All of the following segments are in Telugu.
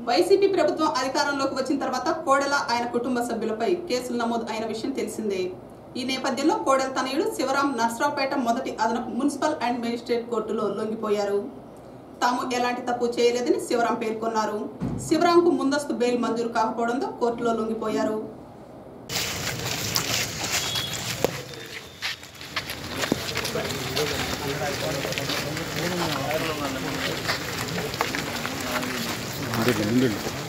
వైసీపీ ప్రభుత్వం అధికారంలోకి వచ్చిన తర్వాత కోడెల ఆయన కుటుంబ సభ్యులపై కేసులు నమోదు అయిన విషయం తెలిసిందే ఈ నేపథ్యంలో కోడెల తనయుడు శివరాం నర్సరావుపేట మొదటి అదనపు మున్సిపల్ అండ్ మేజిస్ట్రేట్ కోర్టులో లొంగిపోయారు తాము ఎలాంటి తప్పు చేయలేదని శివరాం పేర్కొన్నారు శివరాంకు ముందస్తు బెయిల్ మంజూరు కాకపోవడంతో కోర్టులో లొంగిపోయారు ముందు ముందు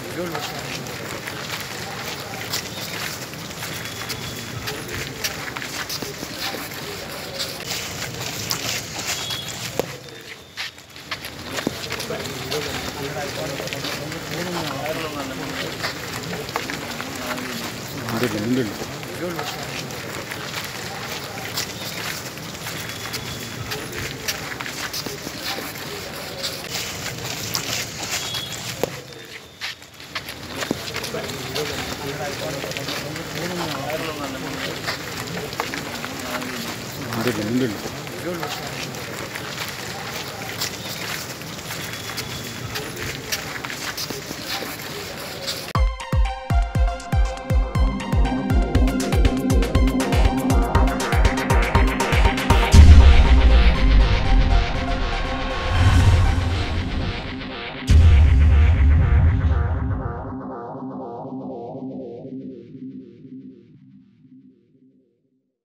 ముందు ముందు ముందు ముందు